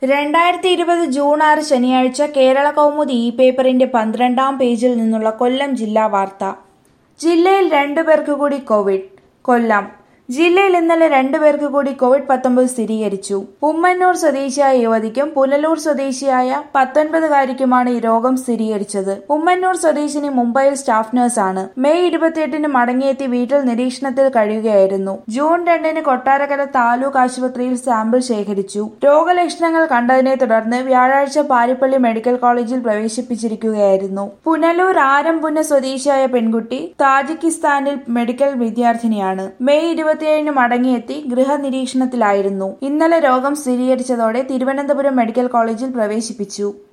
രണ്ടായിരത്തി ഇരുപത് ജൂൺ ആറ് ശനിയാഴ്ച കേരള കൗമുദി ഇ പേപ്പറിന്റെ പന്ത്രണ്ടാം പേജിൽ നിന്നുള്ള കൊല്ലം ജില്ലാ വാർത്ത ജില്ലയിൽ രണ്ടുപേർക്ക് കൂടി കോവിഡ് കൊല്ലം ജില്ലയിൽ ഇന്നലെ രണ്ടുപേർക്ക് കൂടി കോവിഡ് പത്തൊമ്പത് സ്ഥിരീകരിച്ചു ഉമ്മന്നൂർ സ്വദേശിയായ യുവതിക്കും പുനലൂർ സ്വദേശിയായ പത്തൊൻപതുകാരിക്കുമാണ് ഈ രോഗം സ്ഥിരീകരിച്ചത് ഉമ്മന്നൂർ സ്വദേശിനി മുംബൈയിൽ സ്റ്റാഫ് നഴ്സാണ് മെയ് ഇരുപത്തിയെട്ടിന് മടങ്ങിയെത്തി വീട്ടിൽ നിരീക്ഷണത്തിൽ കഴിയുകയായിരുന്നു ജൂൺ രണ്ടിന് കൊട്ടാരക്കര താലൂക്ക് ആശുപത്രിയിൽ സാമ്പിൾ ശേഖരിച്ചു രോഗലക്ഷണങ്ങൾ കണ്ടതിനെ തുടർന്ന് വ്യാഴാഴ്ച പാരിപ്പള്ളി മെഡിക്കൽ കോളേജിൽ പ്രവേശിപ്പിച്ചിരിക്കുകയായിരുന്നു പുനലൂർ ആരംപുന്ന സ്വദേശിയായ പെൺകുട്ടി താജിക്കിസ്ഥാനിൽ മെഡിക്കൽ വിദ്യാർത്ഥിനിയാണ് മെയ് ഇരുപത്തിയേഴിന് മടങ്ങിയെത്തി ഗൃഹനിരീക്ഷണത്തിലായിരുന്നു ഇന്നലെ രോഗം സ്ഥിരീകരിച്ചതോടെ തിരുവനന്തപുരം മെഡിക്കൽ കോളേജിൽ പ്രവേശിപ്പിച്ചു